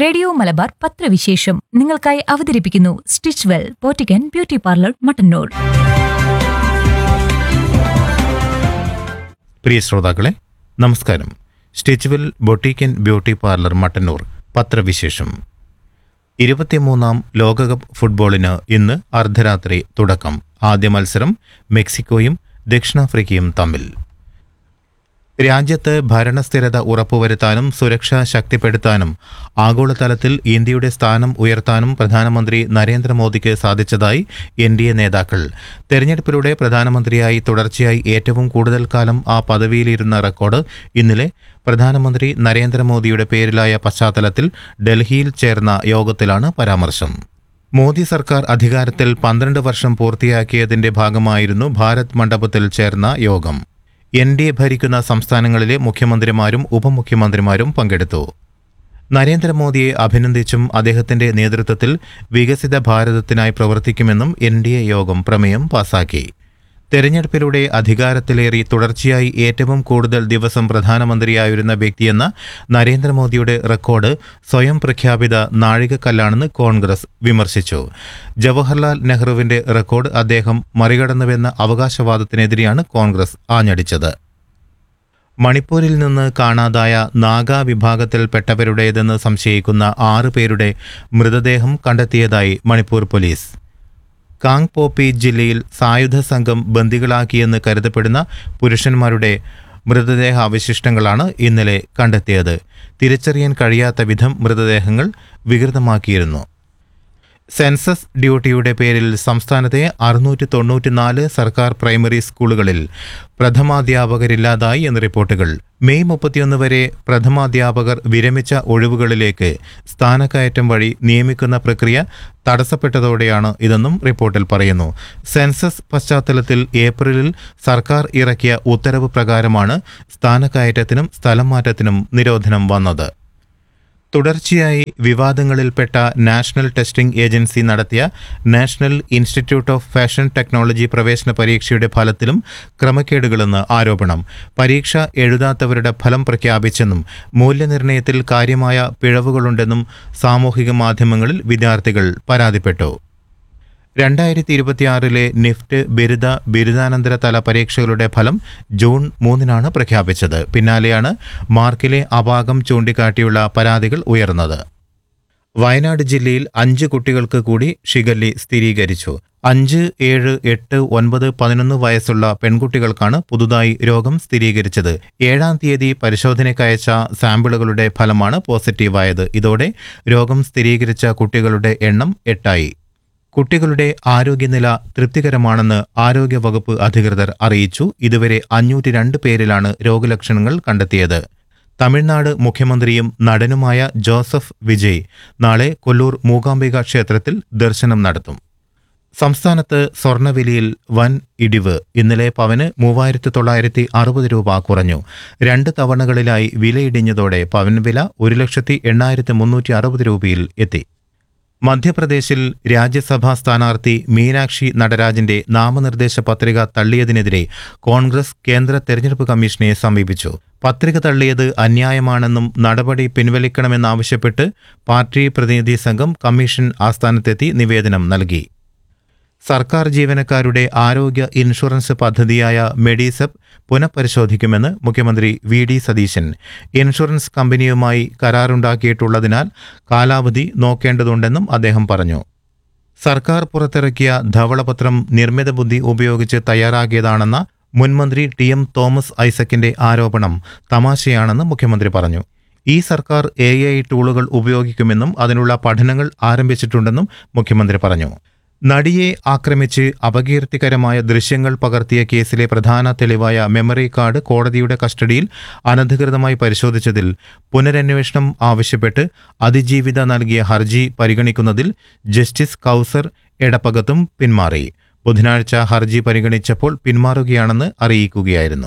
radio Malabar പത്രവിശേഷം നിങ്ങൾക്കായി അവതരിപ്പിക്കുന്നു Stitch Well boutique and beauty parlour Mattannur പ്രിയ ശ്രോതാക്കളെ നമസ്കാരം Stitchwell boutique and beauty parlour Mattannur പത്രവിശേഷം ഇരുപത്തിമൂന്നാം ലോകകപ്പ് ഫുട്ബോളിന് ഇന്ന് അർദ്ധരാത്രി തുടക്കം ആദ്യ മത്സരം മെക്സിക്കോയും ദക്ഷിണാഫ്രിക്കയും തമ്മിൽ രാജ്യത്ത് ഭരണസ്ഥിരത ഉറപ്പുവരുത്താനും സുരക്ഷ ശക്തിപ്പെടുത്താനും ആഗോളതലത്തിൽ ഇന്ത്യയുടെ സ്ഥാനം ഉയർത്താനും പ്രധാനമന്ത്രി നരേന്ദ്രമോദിക്ക് സാധിച്ചതായി എൻ ഡി എ നേതാക്കൾ തെരഞ്ഞെടുപ്പിലൂടെ പ്രധാനമന്ത്രിയായി തുടർച്ചയായി ഏറ്റവും കൂടുതൽ കാലം ആ പദവിയിലിരുന്ന റെക്കോർഡ് ഇന്നലെ പ്രധാനമന്ത്രി നരേന്ദ്രമോദിയുടെ പേരിലായ പശ്ചാത്തലത്തിൽ ഡൽഹിയിൽ ചേർന്ന യോഗത്തിലാണ് പരാമർശം മോദി സർക്കാർ അധികാരത്തിൽ പന്ത്രണ്ട് വർഷം പൂർത്തിയാക്കിയതിന്റെ ഭാഗമായിരുന്നു ഭാരത് മണ്ഡപത്തിൽ ചേർന്ന യോഗം എൻ ഡി എ ഭരിക്കുന്ന സംസ്ഥാനങ്ങളിലെ മുഖ്യമന്ത്രിമാരും ഉപമുഖ്യമന്ത്രിമാരും പങ്കെടുത്തു നരേന്ദ്രമോദിയെ അഭിനന്ദിച്ചും അദ്ദേഹത്തിന്റെ നേതൃത്വത്തിൽ വികസിത ഭാരതത്തിനായി പ്രവർത്തിക്കുമെന്നും എൻ ഡി എ യോഗം പ്രമേയം പാസാക്കി തെരഞ്ഞെടുപ്പിലൂടെ അധികാരത്തിലേറി തുടർച്ചയായി ഏറ്റവും കൂടുതൽ ദിവസം പ്രധാനമന്ത്രിയായിരുന്ന വ്യക്തിയെന്ന നരേന്ദ്രമോദിയുടെ റെക്കോർഡ് സ്വയം പ്രഖ്യാപിത നാഴികക്കല്ലാണെന്ന് കോൺഗ്രസ് വിമർശിച്ചു ജവഹർലാൽ നെഹ്റുവിന്റെ റെക്കോർഡ് അദ്ദേഹം മറികടന്നുവെന്ന അവകാശവാദത്തിനെതിരെയാണ് കോൺഗ്രസ് ആഞ്ഞടിച്ചത് മണിപ്പൂരിൽ നിന്ന് കാണാതായ നാഗ വിഭാഗത്തിൽപ്പെട്ടവരുടേതെന്ന് സംശയിക്കുന്ന ആറ് പേരുടെ മൃതദേഹം കണ്ടെത്തിയതായി മണിപ്പൂർ പോലീസ് കാങ് പോപ്പി ജില്ലയിൽ സായുധ സംഘം ബന്ദികളാക്കിയെന്ന് കരുതപ്പെടുന്ന പുരുഷന്മാരുടെ മൃതദേഹ അവശിഷ്ടങ്ങളാണ് ഇന്നലെ കണ്ടെത്തിയത് തിരിച്ചറിയാൻ കഴിയാത്ത വിധം മൃതദേഹങ്ങൾ വികൃതമാക്കിയിരുന്നു സെൻസസ് ഡ്യൂട്ടിയുടെ പേരിൽ സംസ്ഥാനത്തെ അറുന്നൂറ്റി തൊണ്ണൂറ്റിനാല് സർക്കാർ പ്രൈമറി സ്കൂളുകളിൽ പ്രഥമാധ്യാപകരില്ലാതായി എന്ന് റിപ്പോർട്ടുകൾ മെയ് മുപ്പത്തിയൊന്ന് വരെ പ്രഥമാധ്യാപകർ വിരമിച്ച ഒഴിവുകളിലേക്ക് സ്ഥാനക്കയറ്റം വഴി നിയമിക്കുന്ന പ്രക്രിയ തടസ്സപ്പെട്ടതോടെയാണ് ഇതെന്നും റിപ്പോർട്ടിൽ പറയുന്നു സെൻസസ് പശ്ചാത്തലത്തിൽ ഏപ്രിലിൽ സർക്കാർ ഇറക്കിയ ഉത്തരവ് പ്രകാരമാണ് സ്ഥാനക്കയറ്റത്തിനും സ്ഥലം മാറ്റത്തിനും നിരോധനം വന്നത് തുടർച്ചയായി വിവാദങ്ങളിൽപ്പെട്ട നാഷണൽ ടെസ്റ്റിംഗ് ഏജൻസി നടത്തിയ National Institute of Fashion Technology പ്രവേശന പരീക്ഷയുടെ ഫലത്തിലും ക്രമക്കേടുകളെന്ന് ആരോപണം പരീക്ഷ എഴുതാത്തവരുടെ ഫലം പ്രഖ്യാപിച്ചെന്നും മൂല്യനിർണ്ണയത്തിൽ കാര്യമായ പിഴവുകളുണ്ടെന്നും സാമൂഹിക മാധ്യമങ്ങളിൽ വിദ്യാർത്ഥികൾ പരാതിപ്പെട്ടു രണ്ടായിരത്തി ഇരുപത്തിയാറിലെ നിഫ്റ്റ് ബിരുദ ബിരുദാനന്തര തല പരീക്ഷകളുടെ ഫലം ജൂൺ മൂന്നിനാണ് പ്രഖ്യാപിച്ചത് പിന്നാലെയാണ് മാർക്കിലെ അപാകം ചൂണ്ടിക്കാട്ടിയുള്ള പരാതികൾ ഉയർന്നത് വയനാട് ജില്ലയിൽ അഞ്ച് കുട്ടികൾക്ക് കൂടി ഷിഗല്ലി സ്ഥിരീകരിച്ചു അഞ്ച് ഏഴ് എട്ട് ഒൻപത് പതിനൊന്ന് വയസ്സുള്ള പെൺകുട്ടികൾക്കാണ് പുതുതായി രോഗം സ്ഥിരീകരിച്ചത് ഏഴാം തീയതി പരിശോധനയ്ക്കയച്ച സാമ്പിളുകളുടെ ഫലമാണ് പോസിറ്റീവായത് ഇതോടെ രോഗം സ്ഥിരീകരിച്ച കുട്ടികളുടെ എണ്ണം എട്ടായി കുട്ടികളുടെ ആരോഗ്യനില തൃപ്തികരമാണെന്ന് ആരോഗ്യവകുപ്പ് അധികൃതർ അറിയിച്ചു ഇതുവരെ അഞ്ഞൂറ്റി രണ്ട് പേരിലാണ് രോഗലക്ഷണങ്ങൾ കണ്ടെത്തിയത് തമിഴ്നാട് മുഖ്യമന്ത്രിയും നടനുമായ ജോസഫ് വിജയ് നാളെ കൊല്ലൂർ മൂകാംബിക ക്ഷേത്രത്തിൽ ദർശനം നടത്തും സംസ്ഥാനത്ത് സ്വർണ്ണവിലയിൽ വൻ ഇടിവ് ഇന്നലെ പവന് മൂവായിരത്തി തൊള്ളായിരത്തി അറുപത് രൂപ കുറഞ്ഞു രണ്ട് തവണകളിലായി വിലയിടിഞ്ഞതോടെ പവൻ വില ഒരു ലക്ഷത്തി എണ്ണായിരത്തി മുന്നൂറ്റി അറുപത് രൂപയിൽ എത്തി മധ്യപ്രദേശിൽ രാജ്യസഭാ സ്ഥാനാർത്ഥി മീനാക്ഷി നടരാജന്റെ നാമനിർദ്ദേശ പത്രിക തള്ളിയതിനെതിരെ കോൺഗ്രസ് കേന്ദ്ര തെരഞ്ഞെടുപ്പ് കമ്മീഷനെ സമീപിച്ചു പത്രിക തള്ളിയത് അന്യായമാണെന്നും നടപടി പിൻവലിക്കണമെന്നാവശ്യപ്പെട്ട് പാർട്ടി പ്രതിനിധി സംഘം കമ്മീഷൻ ആസ്ഥാനത്തെത്തി നിവേദനം നൽകി സർക്കാർ ജീവനക്കാരുടെ ആരോഗ്യ ഇൻഷുറൻസ് പദ്ധതിയായ മെഡിസെപ്പ് പുനഃപരിശോധിക്കുമെന്ന് മുഖ്യമന്ത്രി വി ഡി സതീശൻ ഇൻഷുറൻസ് കമ്പനിയുമായി കരാറുണ്ടാക്കിയിട്ടുള്ളതിനാൽ കാലാവധി നോക്കേണ്ടതുണ്ടെന്നും അദ്ദേഹം പറഞ്ഞു സർക്കാർ പുറത്തിറക്കിയ ധവളപത്രം നിർമ്മിത ബുദ്ധി ഉപയോഗിച്ച് തയ്യാറാക്കിയതാണെന്ന മുൻമന്ത്രി ടി എം തോമസ് ഐസക്കിന്റെ ആരോപണം തമാശയാണെന്ന് മുഖ്യമന്ത്രി പറഞ്ഞു ഈ സർക്കാർ എ ഐ ടൂളുകൾ ഉപയോഗിക്കുമെന്നും അതിനുള്ള പഠനങ്ങൾ ആരംഭിച്ചിട്ടുണ്ടെന്നും മുഖ്യമന്ത്രി പറഞ്ഞു നടിയെ ആക്രമിച്ച് അപകീർത്തികരമായ ദൃശ്യങ്ങൾ പകർത്തിയ കേസിലെ പ്രധാന തെളിവായ മെമ്മറി കാർഡ് കോടതിയുടെ കസ്റ്റഡിയിൽ അനധികൃതമായി പരിശോധിച്ചതിൽ പുനരന്വേഷണം ആവശ്യപ്പെട്ട് അതിജീവിത നൽകിയ ഹർജി പരിഗണിക്കുന്നതിൽ ജസ്റ്റിസ് കൗസർ എടപ്പകത്തും പിന്മാറി ബുധനാഴ്ച ഹർജി പരിഗണിച്ചപ്പോൾ പിന്മാറുകയാണെന്ന് അറിയിക്കുകയായിരുന്നു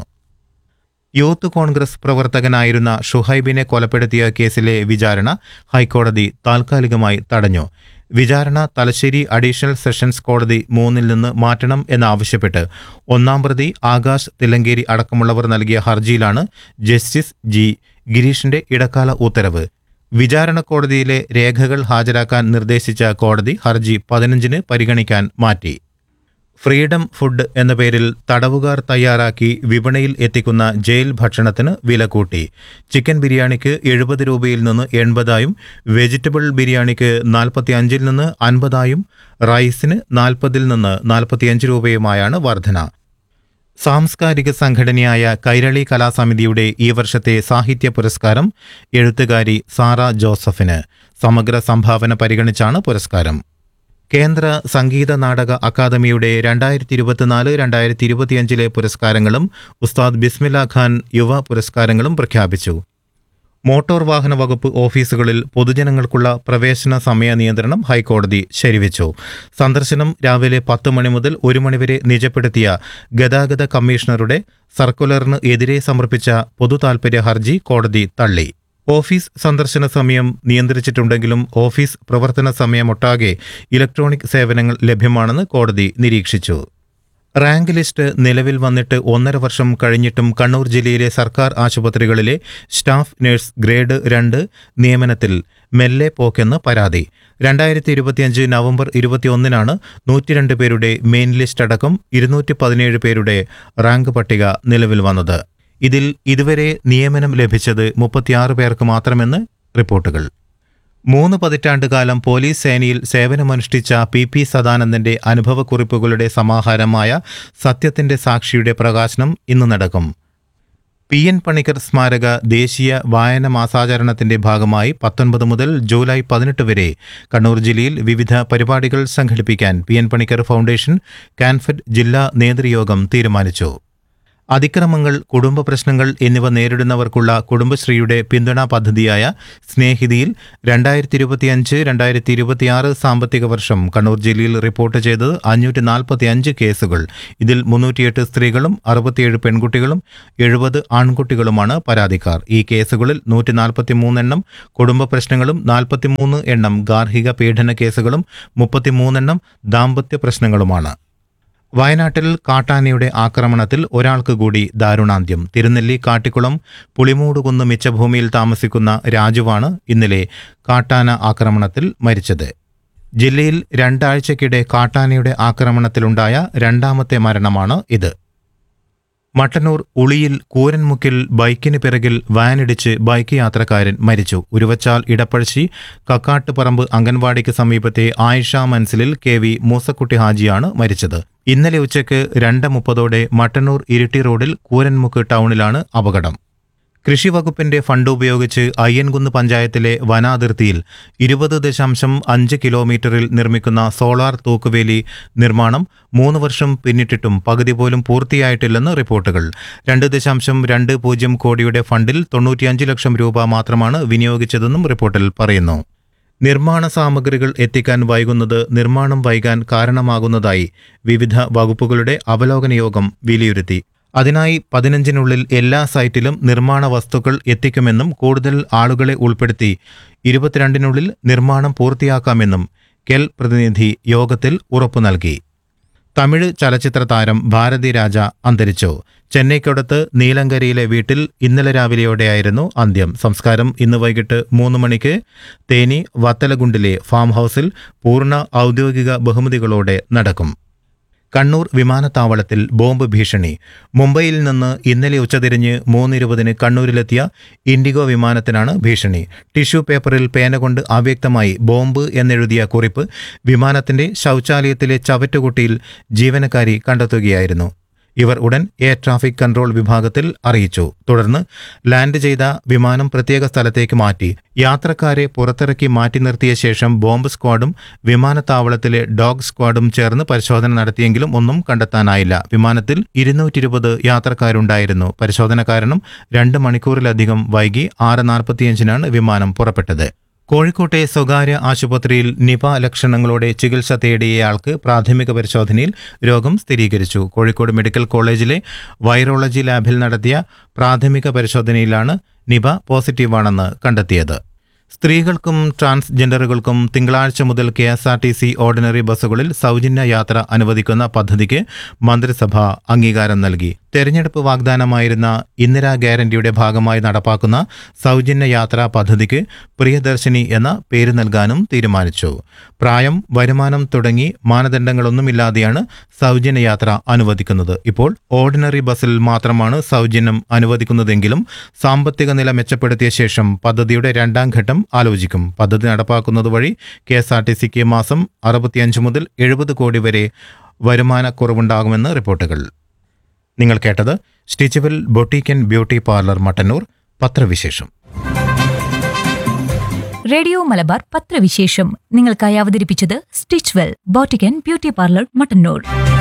യൂത്ത് കോൺഗ്രസ് പ്രവർത്തകനായിരുന്ന ഷുഹൈബിനെ കൊലപ്പെടുത്തിയ കേസിലെ വിചാരണ ഹൈക്കോടതി താൽക്കാലികമായി തടഞ്ഞു വിചാരണ തലശ്ശേരി അഡീഷണൽ സെഷൻസ് കോടതി മൂന്നിൽ നിന്ന് മാറ്റണം എന്നാവശ്യപ്പെട്ട് ഒന്നാം പ്രതി ആകാശ് തില്ലങ്കേരി അടക്കമുള്ളവർ നൽകിയ ഹർജിയിലാണ് ജസ്റ്റിസ് ജി ഗിരീഷിന്റെ ഇടക്കാല ഉത്തരവ് വിചാരണ കോടതിയിലെ രേഖകൾ ഹാജരാക്കാൻ നിർദ്ദേശിച്ച കോടതി ഹർജി പതിനഞ്ചിന് പരിഗണിക്കാൻ മാറ്റി ഫ്രീഡം ഫുഡ് എന്ന പേരിൽ തടവുകാർ തയ്യാറാക്കി വിപണിയിൽ എത്തിക്കുന്ന ജയിൽ ഭക്ഷണത്തിന് വില കൂട്ടി ചിക്കൻ ബിരിയാണിക്ക് എഴുപത് രൂപയിൽ നിന്ന് എൺപതായും വെജിറ്റബിൾ ബിരിയാണിക്ക് നാൽപ്പത്തി അഞ്ചിൽ നിന്ന് അൻപതായും റൈസിന് നാൽപ്പതിൽ നിന്ന് നാൽപ്പത്തിയഞ്ച് രൂപയുമായാണ് വർധന സാംസ്കാരിക സംഘടനയായ കൈരളി കലാസമിതിയുടെ ഈ വർഷത്തെ സാഹിത്യ പുരസ്കാരം എഴുത്തുകാരി സാറ ജോസഫിന് സമഗ്ര സംഭാവന പരിഗണിച്ചാണ് പുരസ്കാരം കേന്ദ്ര സംഗീത നാടക അക്കാദമിയുടെ രണ്ടായിരത്തി ഇരുപത്തിനാല് രണ്ടായിരത്തി ഇരുപത്തിയഞ്ചിലെ പുരസ്കാരങ്ങളും ഉസ്താദ് ബിസ്മില്ല ഖാൻ യുവ പുരസ്കാരങ്ങളും പ്രഖ്യാപിച്ചു മോട്ടോർ വാഹന വകുപ്പ് ഓഫീസുകളിൽ പൊതുജനങ്ങൾക്കുള്ള പ്രവേശന സമയ നിയന്ത്രണം ഹൈക്കോടതി ശരിവെച്ചു സന്ദർശനം രാവിലെ പത്ത് മണി മുതൽ ഒരു മണിവരെ നിജപ്പെടുത്തിയ ഗതാഗത കമ്മീഷണറുടെ സർക്കുലറിന് എതിരെ സമർപ്പിച്ച പൊതു താൽപര്യ ഹർജി കോടതി തള്ളി ഓഫീസ് സന്ദർശന സമയം നിയന്ത്രിച്ചിട്ടുണ്ടെങ്കിലും ഓഫീസ് പ്രവർത്തന സമയമൊട്ടാകെ ഇലക്ട്രോണിക് സേവനങ്ങൾ ലഭ്യമാണെന്ന് കോടതി നിരീക്ഷിച്ചു റാങ്ക് ലിസ്റ്റ് നിലവിൽ വന്നിട്ട് ഒന്നര വർഷം കഴിഞ്ഞിട്ടും കണ്ണൂർ ജില്ലയിലെ സർക്കാർ ആശുപത്രികളിലെ സ്റ്റാഫ് നഴ്സ് ഗ്രേഡ് രണ്ട് നിയമനത്തിൽ മെല്ലെ പോക്കെന്ന് പരാതി രണ്ടായിരത്തി ഇരുപത്തിയഞ്ച് നവംബർ ഇരുപത്തിയൊന്നിനാണ് നൂറ്റിരണ്ട് പേരുടെ മെയിൻ ലിസ്റ്റ് അടക്കം ഇരുന്നൂറ്റി പതിനേഴ് പേരുടെ റാങ്ക് പട്ടിക നിലവിൽ വന്നത് ഇതിൽ ഇതുവരെ നിയമനം ലഭിച്ചത് മുപ്പത്തിയാറ് പേർക്ക് മാത്രമെന്ന് റിപ്പോർട്ടുകൾ മൂന്ന് പതിറ്റാണ്ട് കാലം പോലീസ് സേനയിൽ സേവനമനുഷ്ഠിച്ച പി പി സദാനന്ദന്റെ അനുഭവക്കുറിപ്പുകളുടെ സമാഹാരമായ സത്യത്തിന്റെ സാക്ഷിയുടെ പ്രകാശനം ഇന്ന് നടക്കും പി എൻ പണിക്കർ സ്മാരക ദേശീയ വായന മാസാചരണത്തിന്റെ ഭാഗമായി പത്തൊൻപത് മുതൽ ജൂലൈ പതിനെട്ട് വരെ കണ്ണൂർ ജില്ലയിൽ വിവിധ പരിപാടികൾ സംഘടിപ്പിക്കാൻ P N Panicker Foundation Kanfed ജില്ലാ നേതൃയോഗം തീരുമാനിച്ചു അതിക്രമങ്ങൾ കുടുംബ പ്രശ്നങ്ങൾ എന്നിവ നേരിടുന്നവർക്കുള്ള കുടുംബശ്രീയുടെ പിന്തുണാ പദ്ധതിയായ സ്നേഹിതിയിൽ രണ്ടായിരത്തി ഇരുപത്തിയഞ്ച് രണ്ടായിരത്തി ഇരുപത്തിയാറ് സാമ്പത്തിക വർഷം കണ്ണൂർ ജില്ലയിൽ റിപ്പോർട്ട് ചെയ്തത് അഞ്ഞൂറ്റി നാൽപ്പത്തി അഞ്ച് കേസുകൾ ഇതിൽ മുന്നൂറ്റിയെട്ട് സ്ത്രീകളും അറുപത്തിയേഴ് പെൺകുട്ടികളും എഴുപത് ആൺകുട്ടികളുമാണ് പരാതിക്കാർ ഈ കേസുകളിൽ നൂറ്റി നാൽപ്പത്തി മൂന്നെണ്ണം കുടുംബ പ്രശ്നങ്ങളും നാൽപ്പത്തിമൂന്ന് എണ്ണം ഗാർഹിക പീഡന കേസുകളും മുപ്പത്തിമൂന്നെണ്ണം ദാമ്പത്യ പ്രശ്നങ്ങളുമാണ് വയനാട്ടിൽ കാട്ടാനയുടെ ആക്രമണത്തിൽ ഒരാൾക്ക് കൂടി ദാരുണാന്ത്യം തിരുനെല്ലി കാട്ടിക്കുളം പുളിമൂടുകുന്ന് മിച്ചഭൂമിയിൽ താമസിക്കുന്ന രാജുവാണ് ഇന്നലെ കാട്ടാന ആക്രമണത്തിൽ മരിച്ചത് ജില്ലയിൽ രണ്ടാഴ്ചക്കിടെ കാട്ടാനയുടെ ആക്രമണത്തിലുണ്ടായ രണ്ടാമത്തെ മരണമാണ് ഇത് മട്ടന്നൂർ ഉളിയിൽ കൂരൻമുക്കിൽ ബൈക്കിന് പിറകിൽ വാനിടിച്ച് ബൈക്ക് യാത്രക്കാരൻ മരിച്ചു ഉരുവച്ചാൽ ഇടപ്പഴശ്ശി കക്കാട്ടുപറമ്പ് അംഗൻവാടിക്ക് സമീപത്തെ ആയിഷ മൻസിലിൽ കെ വി മൂസക്കുട്ടി ഹാജിയാണ് മരിച്ചത് ഇന്നലെ ഉച്ചയ്ക്ക് രണ്ട് മുപ്പതോടെ മട്ടന്നൂർ ഇരിട്ടി റോഡിൽ കൂരൻമുക്ക് ടൗണിലാണ് അപകടം കൃഷി വകുപ്പിന്റെ ഫണ്ട് ഉപയോഗിച്ച് അയ്യൻകുന്ന് പഞ്ചായത്തിലെ വനാതിർത്തിയിൽ ഇരുപത് ദശാംശം അഞ്ച് കിലോമീറ്ററിൽ നിർമ്മിക്കുന്ന സോളാർ തൂക്കുവേലി നിർമ്മാണം മൂന്ന് വർഷം പിന്നിട്ടിട്ടും പകുതി പോലും പൂർത്തിയായിട്ടില്ലെന്ന് റിപ്പോർട്ടുകൾ രണ്ട് ദശാംശം രണ്ട് പൂജ്യം കോടിയുടെ ഫണ്ടിൽ തൊണ്ണൂറ്റിയഞ്ച് ലക്ഷം രൂപ മാത്രമാണ് വിനിയോഗിച്ചതെന്നും റിപ്പോർട്ടിൽ പറയുന്നു നിർമ്മാണ സാമഗ്രികൾ എത്തിക്കാൻ വൈകുന്നത് നിർമ്മാണം വൈകാൻ കാരണമാകുന്നതായി വിവിധ വകുപ്പുകളുടെ അവലോകന യോഗം വിലയിരുത്തി അതിനായി പതിനഞ്ചിനുള്ളിൽ എല്ലാ സൈറ്റിലും നിർമ്മാണ വസ്തുക്കൾ എത്തിക്കുമെന്നും കൂടുതൽ ആളുകളെ ഉൾപ്പെടുത്തി ഇരുപത്തിരണ്ടിനുള്ളിൽ നിർമ്മാണം പൂർത്തിയാക്കാമെന്നും കെൽ പ്രതിനിധി യോഗത്തിൽ ഉറപ്പു നൽകി തമിഴ് ചലച്ചിത്ര താരം ഭാരതി രാജ അന്തരിച്ചു ചെന്നൈക്കടുത്ത് നീലങ്കരയിലെ വീട്ടിൽ ഇന്നലെ രാവിലെയോടെയായിരുന്നു അന്ത്യം സംസ്കാരം ഇന്ന് വൈകിട്ട് മൂന്ന് മണിക്ക് തേനി വത്തലഗുണ്ടിലെ ഫാം ഹൗസിൽ പൂർണ്ണ ഔദ്യോഗിക ബഹുമതികളോടെ നടക്കും കണ്ണൂർ വിമാനത്താവളത്തിൽ ബോംബ് ഭീഷണി മുംബൈയിൽ നിന്ന് ഇന്നലെ ഉച്ചതിരിഞ്ഞ് മൂന്നിരുപതിന് കണ്ണൂരിലെത്തിയ ഇൻഡിഗോ വിമാനത്തിനാണ് ഭീഷണി ടിഷ്യൂ പേപ്പറിൽ പേന കൊണ്ട് അവ്യക്തമായി ബോംബ് എന്നെഴുതിയ കുറിപ്പ് വിമാനത്തിന്റെ ശൗചാലയത്തിലെ ചവറ്റുകുട്ടിയിൽ ജീവനക്കാരി കണ്ടെത്തുകയായിരുന്നു ഇവർ ഉടൻ എയർ ട്രാഫിക് കൺട്രോൾ വിഭാഗത്തിൽ അറിയിച്ചു തുടർന്ന് ലാൻഡ് ചെയ്ത വിമാനം പ്രത്യേക സ്ഥലത്തേക്ക് മാറ്റി യാത്രക്കാരെ പുറത്തിറക്കി മാറ്റി നിർത്തിയ ശേഷം ബോംബ് സ്ക്വാഡും വിമാനത്താവളത്തിലെ ഡോഗ് സ്ക്വാഡും ചേർന്ന് പരിശോധന നടത്തിയെങ്കിലും ഒന്നും കണ്ടെത്താനായില്ല വിമാനത്തിൽ ഇരുന്നൂറ്റി ഇരുപത് യാത്രക്കാരുണ്ടായിരുന്നു പരിശോധന കാരണം രണ്ട് മണിക്കൂറിലധികം വൈകി ആറ് നാൽപ്പത്തിയഞ്ചിനാണ് വിമാനം പുറപ്പെട്ടത് കോഴിക്കോട്ടെ സ്വകാര്യ ആശുപത്രിയിൽ നിപ ലക്ഷണങ്ങളോടെ ചികിത്സ തേടിയയാൾക്ക് പ്രാഥമിക പരിശോധനയിൽ രോഗം സ്ഥിരീകരിച്ചു കോഴിക്കോട് മെഡിക്കൽ കോളേജിലെ വൈറോളജി ലാബിൽ നടത്തിയ പ്രാഥമിക പരിശോധനയിലാണ് നിപ പോസിറ്റീവാണെന്ന് കണ്ടെത്തിയത് സ്ത്രീകൾക്കും ട്രാൻസ്ജെൻഡറുകൾക്കും തിങ്കളാഴ്ച മുതൽ K S R T C ordinary ബസ്സുകളിൽ സൗജന്യ യാത്ര അനുവദിക്കുന്ന പദ്ധതിക്ക് മന്ത്രിസഭ അംഗീകാരം നൽകി തെരഞ്ഞെടുപ്പ് വാഗ്ദാനമായിരുന്ന ഇന്ദിരാ ഗ്യാരണ്ടിയുടെ ഭാഗമായി നടപ്പാക്കുന്ന സൗജന്യ യാത്രാ പദ്ധതിക്ക് പ്രിയദർശിനി എന്ന പേര് നൽകാനും തീരുമാനിച്ചു പ്രായം വരുമാനം തുടങ്ങി മാനദണ്ഡങ്ങളൊന്നുമില്ലാതെയാണ് സൗജന്യ യാത്ര അനുവദിക്കുന്നത് ഇപ്പോൾ ഓർഡിനറി ബസ്സിൽ മാത്രമാണ് സൗജന്യം അനുവദിക്കുന്നതെങ്കിലും സാമ്പത്തിക നില മെച്ചപ്പെടുത്തിയ ശേഷം പദ്ധതിയുടെ രണ്ടാം ഘട്ടം ആലോചിക്കും പദ്ധതി നടപ്പാക്കുന്നത് വഴി കെ എസ് ആർ ടി സിക്ക് മാസം അറുപത്തിയഞ്ച് മുതൽ എഴുപത് കോടി വരെ വരുമാനക്കുറവുണ്ടാകുമെന്ന് റിപ്പോർട്ടുകൾ നിങ്ങൾ കേട്ടത് Stitchwell boutique and beauty parlour Mattannur പത്രവിശേഷം റേഡിയോ മലബാർ പത്രവിശേഷം നിങ്ങൾക്കായി അവതരിപ്പിച്ചത് Stitch Well boutique and beauty parlour Mattannur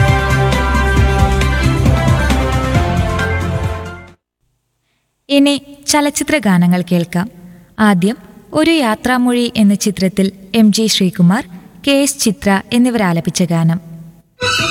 ഇനി ചലച്ചിത്ര ഗാനങ്ങൾ കേൾക്കാം ആദ്യം ഒരു യാത്രാമൊഴി എന്ന ചിത്രത്തിൽ M G Sreekumar K S Chithra എന്നിവർ ആലപിച്ച ഗാനം